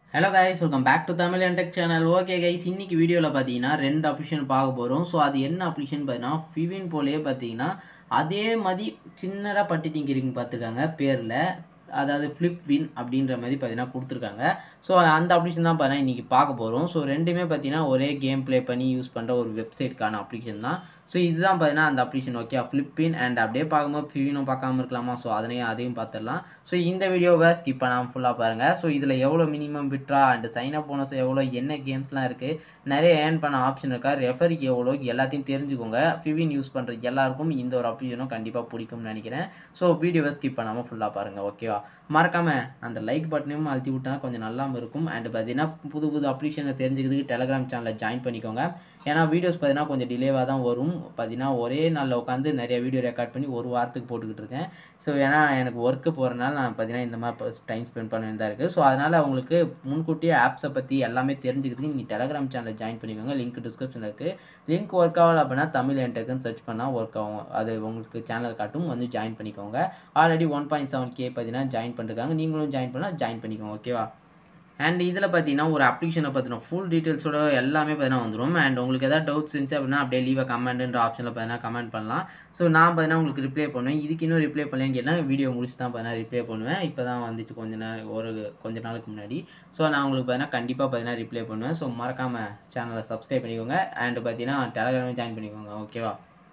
hello guys welcome back to Tamil tech channel okay guys இன்னைக்கு வீடியோவில் பார்த்தீங்கன்னா ரெண்டு அப்ளிகேஷன் பார்க்க போகிறோம் ஸோ அது என்ன அப்ளிகேஷன் பார்த்தீங்கன்னா ஃபிவின் போலேயே பார்த்தீங்கன்னா அதே மாதிரி சின்னதாக பட்டி டிங்கிரிங் பார்த்துருக்காங்க பேரில் அதாவது ஃப்ளிப் வின் அப்படின்ற மாதிரி பார்த்தீங்கன்னா கொடுத்துருக்காங்க ஸோ அந்த அப்ளிகேஷன் தான் பார்த்தீங்கன்னா இன்றைக்கி பார்க்க போகிறோம் ஸோ ரெண்டுமே பார்த்தீங்கன்னா ஒரே கேம் ப்ளே பண்ணி யூஸ் பண்ணுற ஒரு வெப்சைட்க்கான அப்ளிகேஷன் தான் ஸோ இதுதான் பார்த்தீங்கன்னா அந்த அப்ளிகேஷன் ஓகே ஃப்ளிப்பின் அண்ட் அப்படியே பார்க்கும்போது ஃபிவினும் பார்க்காம இருக்கலாமா ஸோ அதனையும் அதையும் பார்த்துடலாம் ஸோ இந்த வீடியோவை ஸ்கிப் பண்ணாமல் ஃபுல்லாக பாருங்கள் ஸோ இதில் எவ்வளோ minimum withdraw and sign up bonus எவ்வளோ என்ன கேம்ஸ்லாம் இருக்குது நிறைய ஏர்ன் பண்ண ஆப்ஷன் இருக்கா ரெஃபருக்கு எவ்வளோ எல்லாத்தையும் தெரிஞ்சுக்கோங்க ஃபிவின் யூஸ் பண்ணுற எல்லாருக்கும் இந்த ஒரு அப்ளிகேஷனும் கண்டிப்பாக பிடிக்கும்னு நினைக்கிறேன் ஸோ வீடியோவை ஸ்கிப் பண்ணாமல் ஃபுல்லாக பாருங்கள் ஓகேவா மறக்காமல் அந்த லைக் பட்டனையும் அழுத்தி விட்டா கொஞ்சம் நல்லாமல் இருக்கும் அண்ட் பார்த்தீங்கன்னா புது புது அப்ளிகேஷனை தெரிஞ்சுக்கிறதுக்கு டெலகிராம் சேனலில் ஜாயின் பண்ணிக்கோங்க ஏன்னா வீடியோஸ் பார்த்தீங்கன்னா கொஞ்சம் டிலேவாக தான் வரும் பார்த்தீங்கன்னா ஒரே நாளில் உட்காந்து நிறைய வீடியோ ரெக்கார்ட் பண்ணி ஒரு வாரத்துக்கு போட்டுக்கிட்டு இருக்கேன் ஸோ ஏன்னா எனக்கு ஒர்க்கு போகிறனால நான் பார்த்தீங்கன்னா இந்த மாதிரி டைம் ஸ்பெண்ட் பண்ண வேண்டியதாக இருக்குது ஸோ அதனால் உங்களுக்கு முன்கூட்டியே ஆப்ஸை பற்றி எல்லாமே தெரிஞ்சுக்கிறதுக்கு நீங்கள் டெலகிராம் சேனலில் ஜாயின் பண்ணிக்கோங்க லிங்க் டிஸ்கிரிப்ஷனில் இருக்குது லிங்க் ஒர்க் ஆகல அப்படின்னா தமிழ் என்டெக்குன்னு சர்ச் பண்ணால் ஒர்க் ஆகும் அது உங்களுக்கு சேனல் காட்டும் வந்து ஜாயின் பண்ணிக்கோங்க already one point seven K பார்த்தீங்கன்னா ஜாயின் பண்ணிருக்காங்க நீங்களும் ஜாயின் பண்ணால் ஜாயின் பண்ணிக்கோங்க ஓகேவா அண்ட் இதில் பார்த்தீங்கன்னா ஒரு அப்ளிகேஷனை பார்த்தீங்கன்னா ஃபுல் டீட்டெயில்ஸோட எல்லாமே பார்த்தீங்கன்னா வந்துடும் அண்ட் உங்களுக்கு எதாவது டவுட்ஸ் இருந்துச்சு அப்படின்னா அப்படியே லீவ் கமெண்ட்ன்ற ஆப்ஷனில் பார்த்தீங்கன்னா கமெண்ட் பண்ணலாம் ஸோ நான் பார்த்தீங்கன்னா உங்களுக்கு ரிப்ளை பண்ணுவேன் இதுக்கு இன்னும் ரிப்ளை பண்ணலன்னு கேட்டால் வீடியோ முடிச்சு தான் பார்த்தீங்கன்னா ரிப்ளை பண்ணுவேன் இப்போ தான் வந்துச்சு கொஞ்ச நேரம் ஒரு கொஞ்ச நாளுக்கு முன்னாடி ஸோ நான் உங்களுக்கு பார்த்தீங்கன்னா கண்டிப்பாக பார்த்தீங்கன்னா ரிப்ளை பண்ணுவேன் ஸோ மறக்காமல் சேனலை சப்ஸ்கிரைப் பண்ணிக்கோங்க அண்ட் பார்த்தீங்கன்னா டெலகிராமே ஜாயின் பண்ணிக்கோங்க ஓகேவா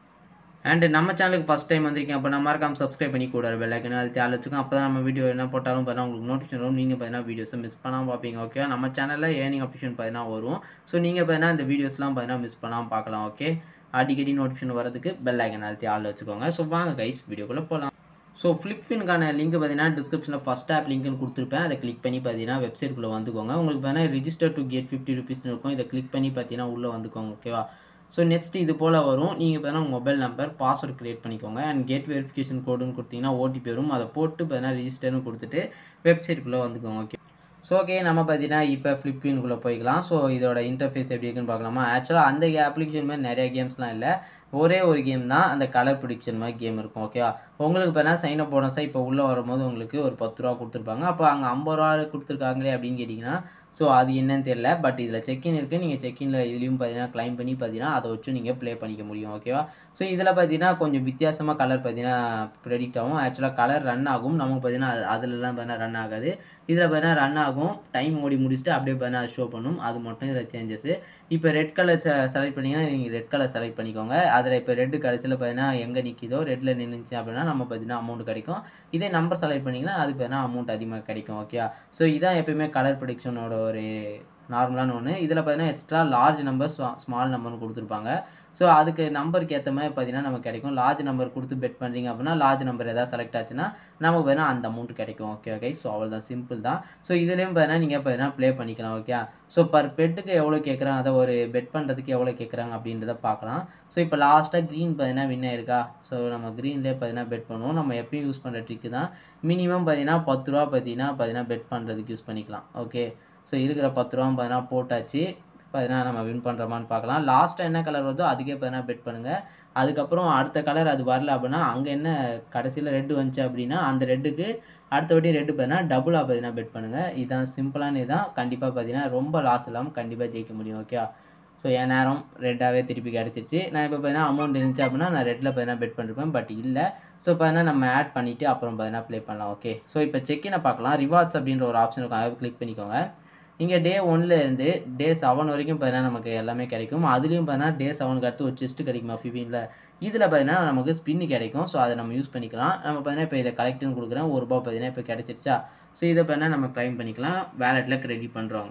அண்டு நம்ம சேனலுக்கு ஃபஸ்ட் டைம் வந்திருக்கீங்க அப்போ நம்ம மறக்காம சப்ஸ்கிரைப் பண்ணி கூட பெல் ஐக்கன் அழுத்தி அழைச்சிக்கும் அப்போ தான் நம்ம வீடியோ என்ன போட்டாலும் பார்த்தீங்கன்னா உங்களுக்கு நோட்டிஃபிகேஷன் வரும் நீங்கள் பார்த்தீங்கன்னா வீடியோஸை மிஸ் பண்ணாமல் பார்ப்பீங்க ஓகே நம்ம சேனலில் ஏர்னிங் ஆப்ஷன் பார்த்தீங்கன்னா வரும் ஸோ நீங்கள் பார்த்தீங்கன்னா இந்த வீடியோஸ்லாம் பார்த்தீங்கன்னா மிஸ் பண்ணாமல் பார்க்கலாம் ஓகே அடிக்கடி நோட்டிஃபிகேஷன் வரதுக்கு பெல் ஐக்கன் அழுத்தி ஆள் வச்சுக்கோங்க ஸோ வாங்க கைஸ் வீடியோக்குள்ளே போகலாம் ஸோ ஃப்ளிப்ஃபின்கான லிங்க் பார்த்தீங்கன்னா டிஸ்கிரிப்ஷனில் ஃபஸ்ட் ஆப் லிங்க்னு கொடுத்துருப்பேன் அதை கிளிக் பண்ணி பார்த்தீங்கன்னா வெப்சைட்குள்ளே வந்துக்கோங்க உங்களுக்கு பார்த்தீங்கன்னா ரிஜிஸ்டர் டு கெட் ஃபிஃப்டி ருபீஸ்னு இருக்கும் இதை கிளிக் பண்ணி பார்த்தீங்கன்னா உள்ளே வந்துக்கோங்க ஓகேவா ஸோ நெக்ஸ்ட் இது போல் வரும் நீங்கள் பார்த்தீங்கன்னா மொபைல் நம்பர் பாஸ்வேர்ட் க்ரியேட் பண்ணிக்கோங்க அண்ட் கேட் வெரிஃபிகேஷன் கோடுன்னு கொடுத்தீங்கன்னா ஓடிபி வரும் அதை போட்டு பார்த்தீங்கன்னா ரிஜிஸ்டர்னு கொடுத்துட்டு வெப்சைட்டுக்குள்ளே வந்துக்கோங்க ஓகே ஸோ ஓகே நம்ம பார்த்தீங்கன்னா இப்போ ஃப்ளிப்வின்குள்ளே போய்க்கலாம் ஸோ இதோட இன்டர்ஃபேஸ் எப்படி இருக்குன்னு பார்க்கலாமா ஆக்சுவலாக அந்த அப்ளிகேஷன் மாதிரி நிறைய கேம்ஸ்லாம் இல்லை ஒரே ஒரு கேம் தான் அந்த கலர் ப்ரிடிக்ஷன் மாதிரி கேம் இருக்கும் ஓகேவா உங்களுக்கு இப்போ என்ன சைன் அப் போனஸாக இப்போ உள்ளே வரும்போது உங்களுக்கு ஒரு பத்து ரூபா கொடுத்துருப்பாங்க அப்போ அங்கே ஐம்பது ரூபா கொடுத்துருக்காங்களே அப்படின்னு கேட்டிங்கன்னா ஸோ அது என்னன்னு தெரியல பட் இதில் செக்இன் இருக்குது நீங்கள் செக்இனில் இதுலேயும் பார்த்தீங்கன்னா க்ளைம் பண்ணி பார்த்தீங்கன்னா அதை வச்சு நீங்கள் ப்ளே பண்ணிக்க முடியும் ஓகேவா ஸோ இதில் பார்த்தீங்கன்னா கொஞ்சம் வித்தியாசமாக கலர் பார்த்தீங்கன்னா ப்ரெடிக்ட் ஆகும் ஆக்சுவலாக கலர் ரன் ஆகும் நமக்கு பார்த்தீங்கன்னா அதுலலாம் பார்த்தீங்கன்னா ரன் ஆகாது இதில் பார்த்தீங்கன்னா ரன் ஆகும் டைம் ஓடி முடிச்சுட்டு அப்படியே பார்த்தீங்கன்னா ஷோ பண்ணும் அது மட்டும் இதில் சேஞ்சஸ் இப்போ ரெட் கலர் செலக்ட் பண்ணிங்கன்னா நீங்கள் ரெட் கலர் செலக்ட் பண்ணிக்கோங்க அதில் இப்போ ரெட்டு கடைசியில் பார்த்தீங்கன்னா எங்கே நிற்கிதோ ரெட்டில் நின்றுச்சு அப்படின்னா நம்ம பார்த்தீங்கன்னா அமௌண்ட் கிடைக்கும் இதே நம்பர் செலக்ட் பண்ணிங்கன்னா அதுக்கு பார்த்தீங்கன்னா அமௌண்ட் அதிகமாக கிடைக்கும் ஓகே ஸோ இதான் எப்பயுமே கலர் ப்ரொடிக்ஷனோட ஒரு நார்மலான ஒன்று இதில் பார்த்தீங்கன்னா எக்ஸ்ட்ரா லார்ஜ் நம்பர் ஸ்மால் நம்பர்னு கொடுத்துருப்பாங்க ஸோ அதுக்கு நம்பருக்கு ஏற்ற மாதிரி பார்த்தீங்கன்னா நமக்கு கிடைக்கும் லார்ஜ் நம்பர் கொடுத்து பெட் பண்ணுறீங்க அப்படின்னா லார்ஜ் நம்பர் எதாவது செலக்ட் ஆச்சுன்னா நமக்கு பார்த்தீங்கன்னா அந்த அமௌண்ட் கிடைக்கும் ஓகே ஓகே ஸோ அவ்வளோ தான் சிம்பிள் தான் ஸோ இதுலேயும் பார்த்தீங்கன்னா நீங்கள் பார்த்தீங்கன்னா ப்ளே பண்ணிக்கலாம் ஓகே ஸோ பர் பெட்டுக்கு எவ்வளோ கேட்குறாங்க அதை ஒரு பெட் பண்ணுறதுக்கு எவ்வளோ கேட்குறாங்க அப்படின்றத பார்க்கலாம் ஸோ இப்போ லாஸ்ட்டாக க்ரீன் பார்த்தீங்கன்னா வின் ஆயிருக்கா ஸோ நம்ம க்ரீன்லேயே பார்த்தீங்கன்னா பெட் பண்ணுவோம் நம்ம எப்பயும் யூஸ் பண்ணுற ட்ரிக்கு தான் மினிமம் பார்த்தீங்கன்னா பத்து ரூபா பார்த்தீங்கன்னா பார்த்தீங்கன்னா பெட் பண்ணுறதுக்கு யூஸ் பண்ணிக்கலாம் ஓகே ஸோ இருக்கிற பத்து ரூபா பார்த்தீங்கன்னா போட்டாச்சு பார்த்தீங்கன்னா நம்ம வின் பண்ணுறோமான்னு பார்க்கலாம் லாஸ்ட்டாக என்ன கலர் வருதோ அதுக்கே பார்த்தீங்கன்னா பெட் பண்ணுங்கள் அதுக்கப்புறம் அடுத்த கலர் அது வரல அப்படின்னா அங்கே என்ன கடைசியில் ரெட்டு வந்துச்சு அப்படின்னா அந்த ரெட்டுக்கு அடுத்தபடி ரெட்டு பார்த்தீங்கன்னா டபுளாக பார்த்தீங்கன்னா பெட் பண்ணுங்கள் இதுதான் சிம்பிளான இதுதான் கண்டிப்பாக பார்த்தீங்கன்னா ரொம்ப லாஸ் இல்லாமல் கண்டிப்பாக ஜெயிக்க முடியும் ஓகே ஸோ என் நேரம் ரெட்டாகவே திருப்பி கிடச்சிச்சு நான் இப்போ பார்த்தீங்கன்னா அமௌண்ட் இருந்துச்சு அப்படின்னா நான் ரெட்டில் பார்த்தீங்கன்னா பெட் பண்ணிருப்பேன் பட் இல்லை ஸோ பார்த்தீங்கன்னா நம்ம ஆட் பண்ணிவிட்டு அப்புறம் பார்த்தீங்கன்னா ப்ளே பண்ணலாம் ஓகே ஸோ இப்போ செக்கினை பார்க்கலாம் ரிவார்ட்ஸ் அப்படின்ற ஒரு ஆப்ஷன் இருக்கும் அதை கிளிக் பண்ணிக்கோங்க இங்கே டே ஒன்ல இருந்து டே செவன் வரைக்கும் பார்த்தீங்கன்னா நமக்கு எல்லாமே கிடைக்கும் அதுலேயும் பார்த்தீங்கன்னா டே செவனுக்கு அடுத்து ஒரு செஸ்ட்டு கிடைக்குமா ஃபிஃபினில் இதில் பார்த்தீங்கன்னா நமக்கு ஸ்பின்னு கிடைக்கும் ஸோ அதை நம்ம யூஸ் பண்ணிக்கலாம் நம்ம பார்த்தீங்கன்னா இப்போ இதை கலெக்ட்னு கொடுக்குறேன் ஒரு ரூபா பார்த்தீங்கன்னா இப்போ கிடச்சிருச்சா ஸோ இதை பார்த்தீங்கன்னா நம்ம கிளைம் பண்ணிக்கலாம் வேலெட்டில் கிரெடிட் பண்ணுறோங்க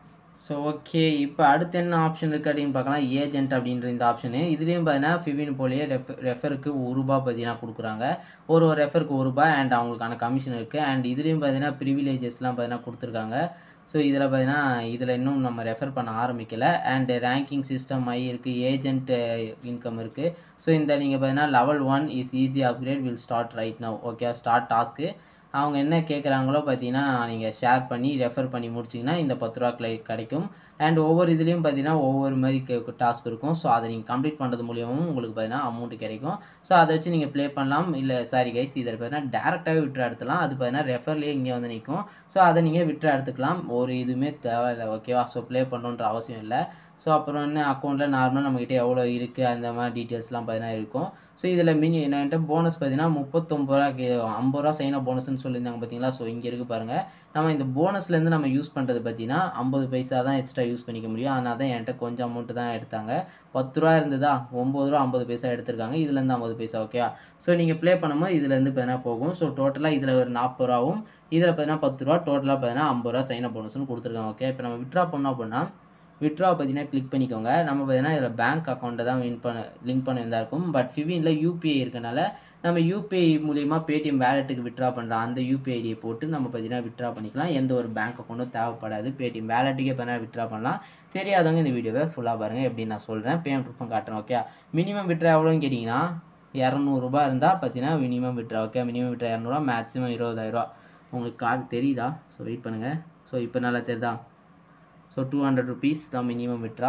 ஸோ ஓகே இப்போ அடுத்து என்ன ஆப்ஷன் இருக்குது அப்படின்னு பார்க்கலாம் ஏஜென்ட் அப்படின்ற இந்த ஆப்ஷனு இதுலேயும் பார்த்தீங்கன்னா ஃபிவின் போலேயே ரெஃப் ரெஃபருக்கு ஒரு ரூபா பார்த்தீங்கன்னா கொடுக்குறாங்க ஒரு ஒரு ரெஃபருக்கு ஒரு ரூபா அண்ட் அவங்களுக்கான கமிஷன் இருக்குது அண்ட் இதுலேயும் பார்த்தீங்கன்னா ப்ரிவிலேஜஸ்லாம் பார்த்தீங்கன்னா கொடுத்துருக்காங்க ஸோ இதில் பார்த்தீங்கன்னா இதில் இன்னும் நம்ம ரெஃபர் பண்ண ஆரம்பிக்கலை அண்டு ரேங்கிங் சிஸ்டம் ஐ இருக்குது ஏஜென்ட் இன்கம் இருக்குது ஸோ இந்த நீங்கள் பார்த்தீங்கன்னா level one is easy upgrade will start right now okay start task அவங்க என்ன கேட்குறாங்களோ பார்த்தீங்கன்னா நீங்கள் ஷேர் பண்ணி ரெஃபர் பண்ணி முடிச்சிங்கன்னா இந்த பத்து ரூபா கிளை கிடைக்கும் அண்ட் ஒவ்வொரு இதுலேயும் பார்த்தீங்கன்னா ஒவ்வொரு மாதிரி டாஸ்க் இருக்கும் ஸோ அதை நீங்கள் கம்ப்ளீட் பண்ணுறது மூலியமும் உங்களுக்கு பார்த்தீங்கன்னா அமௌண்ட் கிடைக்கும் ஸோ அதை வச்சு நீங்கள் ப்ளே பண்ணலாம் இல்லை சாரி கைஸ் இதில் பார்த்தீங்கன்னா டேரெக்டாகவே விட்ரா எடுத்துலாம் அது பார்த்தீங்கன்னா ரெஃபர்லேயே இங்கே வந்து நிற்கும் ஸோ அதை நீங்கள் விட்ரா எடுத்துக்கலாம் ஒரு இதுவுமே தேவையில்லை ஓகேவா ஸோ ப்ளே பண்ணணுன்ற அவசியம் இல்லை ஸோ அப்புறம் என்ன அக்கௌண்ட்டில் நார்மலாக நம்மக்கிட்ட எவ்வளோ இருக்குது அந்த மாதிரி டீட்டெயில்ஸ்லாம் பார்த்தீங்கன்னா இருக்கும் ஸோ இதில் மினி என்கிட்ட போனஸ் பார்த்தீங்கன்னா முப்பத்தொம்பது ரூபா ஐம்பது ரூபா சைனா போனஸ்னு சொல்லியிருந்தாங்க பார்த்தீங்களா ஸோ இங்கே இருக்குது பாருங்கள் நம்ம இந்த போனஸ்லேருந்து நம்ம யூஸ் பண்ணுறது பார்த்தீங்கன்னா ஐம்பது பைசா தான் எக்ஸ்ட்ரா யூஸ் பண்ணிக்க முடியும் அதனால தான் என்கிட்ட கொஞ்சம் அமௌண்ட்டு தான் எடுத்தாங்க பத்து ரூபா இருந்ததா ஒம்பது ரூபா ஐம்பது பைசா எடுத்திருக்காங்க இதுலேருந்து ஐம்பது பைசா ஓகே ஸோ நீங்கள் ப்ளே பண்ணும்போது இதுலேருந்து பார்த்தீங்கன்னா போகும் ஸோ டோட்டலாக இதில் ஒரு நாற்பது ரூபாவும் இதில் பார்த்தீங்கன்னா பத்து ரூபா டோட்டலாக பார்த்தீங்கன்னா ஐம்பது ரூபா சைனா போனஸ்னு கொடுத்துருக்காங்க ஓகே இப்போ நம்ம விட்ரா பண்ணோம் அப்படின்னா விட்ரா பார்த்தீங்கன்னா கிளிக் பண்ணிக்கோங்க நம்ம பார்த்தீங்கன்னா இதில் பேங்க் அக்கௌண்ட்டை தான் வின் பண்ண லிங்க் பண்ணியிருந்தா இருக்கும் பட் ஃபிவினில் யூபிஐ இருக்கனால நம்ம யூபிஐ மூலிமா பேடிஎம் வேலெட்டுக்கு விட்ரா பண்ணுற அந்த யூபிஐ ஐடியை போட்டு நம்ம பார்த்தீங்கன்னா விட்ரா பண்ணிக்கலாம் எந்த ஒரு பேங்க் அக்கௌண்ட்டும் தேவைப்படாது பேடிஎம் வேலெட்டுக்கே பார்த்தீங்கன்னா விட்ரா பண்ணலாம் தெரியாதவங்க இந்த வீடியோவை ஃபுல்லாக பாருங்கள் எப்படி நான் சொல்கிறேன் பேமெண்ட் ப்ரூஃபும் காட்டுறேன் ஓகே மினிமம் விட்ரா எவ்வளோன்னு கேட்டிங்கன்னா இரநூறுபா இருந்தால் பார்த்தீங்கன்னா minimum withdraw okay minimum withdraw இரநூறுவா மேக்ஸிமம் இருபதாயிரரூவா உங்களுக்கு கார்டு தெரியுதா ஸோ வெயிட் பண்ணுங்கள் ஸோ இப்போ நல்லா தெரியுதா ஸோ டூ ஹண்ட்ரட் ருபீஸ் தான் மினிமம் விட்ரா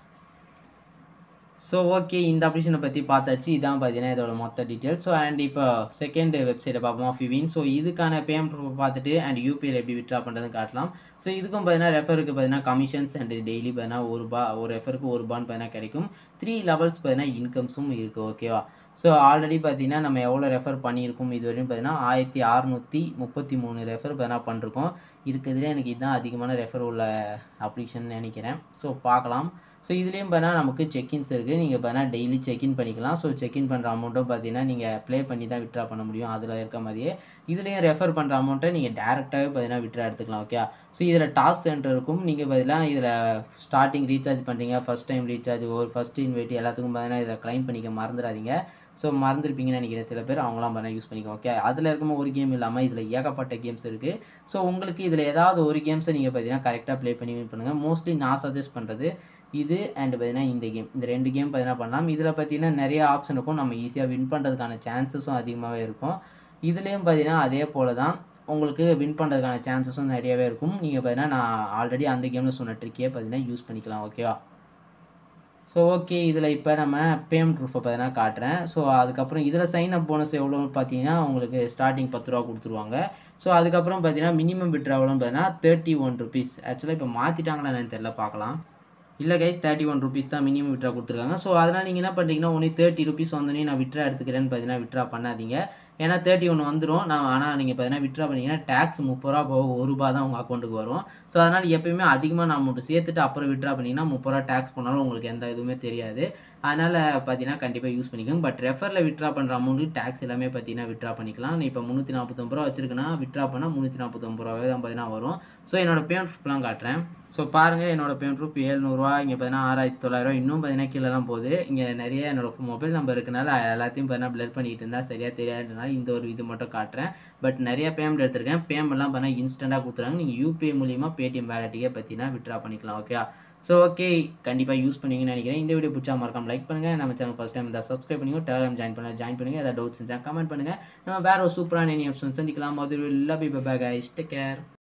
ஸோ ஓகே இந்த அப்ளிகேஷனை பற்றி பார்த்தாச்சு இதான் பார்த்தீங்கன்னா இதோட மொத்த டீட்டெயில்ஸ் ஸோ அண்ட் இப்போ செகண்ட் வெப்சைட்டை பார்ப்போம் ஃபிவின் ஸோ இதுக்கான பேமெண்ட் பார்த்துட்டு அண்ட் யூபிஐயில் எப்படி விட்ரா பண்ணுறதுன்னு காட்டலாம் ஸோ இதுக்கும் பார்த்தீங்கன்னா ரெஃபருக்கு பார்த்தீங்கன்னா கமிஷன்ஸ் அண்ட் டெய்லி பார்த்தீங்கன்னா ஒரு ரூபா ஒரு ரெஃபருக்கு ஒரு ரூபான்னு பார்த்தீங்கன்னா கிடைக்கும் த்ரீ லெவல்ஸ் பார்த்தீங்கன்னா இன்கம்ஸும் இருக்குது ஓகேவா ஸோ ஆல்ரெடி பார்த்தீங்கன்னா நம்ம எவ்வளோ ரெஃபர் பண்ணியிருக்கோம் இது வரையும் பார்த்தீங்கன்னா ஆயிரத்தி அறநூற்றி முப்பத்தி மூணு ரெஃபர் பார்த்தீங்கன்னா பண்ணிருக்கோம் இருக்கிறதுலே எனக்கு இதுதான் அதிகமான ரெஃபர் உள்ள அப்ளிகேஷன் நினைக்கிறேன் ஸோ பார்க்கலாம் ஸோ இதுலேயும் பார்த்தீங்கன்னா நமக்கு செக்இன்ஸ் இருக்குது நீங்கள் பார்த்தீங்கன்னா டெய்லி செக்இன் பண்ணிக்கலாம் ஸோ செக்இன் பண்ணுற அமௌண்ட்டும் பார்த்தீங்கன்னா நீங்கள் ப்ளே பண்ணி தான் விட்ரா பண்ண முடியும் அதில் இருக்க மாதிரியே இதுலேயும் ரெஃபர் பண்ணுற அமௌண்ட்டை நீங்கள் டேரெக்டாகவே பார்த்தீங்கன்னா விட்ரா எடுத்துக்கலாம் ஓகே ஸோ இதில் டாஸ்க் சென்டர் இருக்கும் நீங்கள் பார்த்தீங்கன்னா இதில் ஸ்டார்டிங் ரீசார்ஜ் பண்ணுறீங்க ஃபஸ்ட் டைம் ரீசார்ஜ் ஒரு ஃபஸ்ட் இன்வைட் எல்லாத்துக்கும் பார்த்தீங்கன்னா இதில் க்ளைம் பண்ணிக்க மறந்துடாதீங்க ஸோ மறந்துருப்பீங்கன்னு நினைக்கிறேன் சில பேர் அவங்களாம் பண்ண யூஸ் பண்ணிக்கோ ஓகே அதில் இருக்கும்போது ஒரு கேம் இல்லாமல் இதில் ஏகப்பட்ட கேம்ஸ் இருக்குது ஸோ உங்களுக்கு இதில் ஏதாவது ஒரு கேம்ஸை நீங்கள் பார்த்தீங்கன்னா கரெக்டாக ப்ளே பண்ணி வின் பண்ணுங்கள் மோஸ்ட்லி நான் சஜஸ்ட் பண்ணுறது இது அண்ட் பார்த்தீங்கன்னா இந்த கேம் இந்த ரெண்டு கேம் பார்த்தீங்கன்னா பண்ணலாம் இதில் பார்த்தீங்கன்னா நிறைய ஆப்ஷன் இருக்கும் நம்ம ஈஸியாக வின் பண்ணுறதுக்கான சான்சஸும் அதிகமாகவே இருக்கும் இதுலேயும் பார்த்தீங்கன்னா அதே போல் தான் உங்களுக்கு வின் பண்ணுறதுக்கான சான்சஸும் நிறையவே இருக்கும் நீங்கள் பார்த்தீங்கன்னா நான் ஆல்ரெடி அந்த கேமில் சொன்ன ட்ரிக்கே பார்த்தீங்கன்னா யூஸ் பண்ணிக்கலாம் ஓகேவா ஸோ ஓகே இதில் இப்போ நம்ம பேமெண்ட் ப்ரூஃபை பார்த்தீங்கன்னா காட்டுறேன் ஸோ அதுக்கப்புறம் இதில் சைன் அப் போனஸ் எவ்வளோன்னு பார்த்தீங்கன்னா உங்களுக்கு ஸ்டார்டிங் பத்து ரூபா கொடுத்துருவாங்க ஸோ அதுக்கப்புறம் பார்த்தீங்கன்னா மினிமம் விட்ரா எவ்வளோன்னு பார்த்தீங்கன்னா தேர்ட்டி ஒன் ருபீஸ் ஆக்சுவலாக இப்போ மாற்றிட்டாங்களா என்னன்னு தெரியல பார்க்கலாம் இல்லை கைஸ் தேர்ட்டி ஒன் ருபீஸ் தான் மினிமம் விட்ரா கொடுத்துருக்காங்க ஸோ அதனால் நீங்கள் என்ன பண்ணுறீங்கன்னா ஒன்லி தேர்ட்டி ருபீஸ் வந்தோடனே நான் விட்ரா எடுத்துக்கிறேன்னு பார்த்தீங்கன்னா விட்ரா பண்ணாதீங்க ஏன்னா தேர்ட்டி ஒன் வந்துடும் நான் ஆனால் நீங்கள் பார்த்தீங்கன்னா விட்ரா பண்ணிங்கன்னா டேக்ஸ் முப்பது ரூபா போக ஒரு ரூபா தான் உங்கள் அக்கௌண்ட்டுக்கு வரும் ஸோ அதனால் எப்பயுமே அதிகமாக நான் அமௌண்ட் சேர்த்துட்டு அப்புறம் விட்ரா பண்ணிங்கன்னா முப்பது ரூபா டேக்ஸ் பண்ணாலும் உங்களுக்கு எந்த இதுவுமே தெரியாது அதனால் பார்த்தீங்கன்னா கண்டிப்பாக யூஸ் பண்ணிக்கோங்க பட் ரெஃபரில் விட்ரா பண்ணுற அமௌண்ட்டு டேக்ஸ் எல்லாமே பார்த்தீங்கன்னா விட்ரா பண்ணிக்கலாம் நீ இப்போ முந்நூற்றி நாற்பத்தொம்பது ரூபா வச்சிருக்கேன்னா விட்ரா பண்ணால் முந்நூற்றி நாற்பத்தொம்பது ரூபாவே தான் பார்த்தீங்கன்னா வரும் ஸோ என்னோட பேமெண்ட் ப்ரூஃப்லாம் காட்டுறேன் ஸோ பாருங்கள் என்னோட பேமெண்ட் ப்ரூஃப் ஏழ்நூறுவா இங்கே பார்த்தீங்கன்னா ஆறாயிரத்தி தொள்ளாயிரம் இன்னும் பார்த்தீங்கன்னா கீழெல்லாம் போகுது இங்கே நிறைய என்னோட மொபைல் நம்பர் இருக்கனால எல்லாத்தையும் பார்த்தீங்கன்னா பிளர் பண்ணிட்டு இருந்தால் சரியாக தெரியாதுனால இந்த ஒரு இது மட்டும் காட்டுறேன் பட் நிறைய பேமெண்ட் எடுத்திருக்கேன் பேமெண்ட்லாம் பார்த்தீங்கன்னா இன்ஸ்டண்ட்டாக கொடுத்துறாங்க நீங்கள் யூபிஐ மூலியமாக பேடிஎம் வேலட்டுக்கே பார்த்தீங்கன்னா விட்ரா பண்ணிக்கலாம் ஓகே ஸோ ஓகே கண்டிப்பாக யூஸ் பண்ணுவீங்கன்னு நினைக்கிறேன் இந்த வீடியோ பிடிச்சா மறக்காம லைக் பண்ணுங்கள் நம்ம சேனல் ஃபஸ்ட் டைம் இருந்தால் சப்ஸ்கிரைப் பண்ணுங்க டெலிகிராம் ஜாயின் பண்ண ஜாயின் பண்ணுங்கள் ஏதாவது டவுட்ஸ் இருந்தால் கமெண்ட் பண்ணுங்கள் நம்ம வேறு ஒரு சூப்பரான இனி ஆப்ஷன் சந்திக்கலாம் அது love you bye guys take care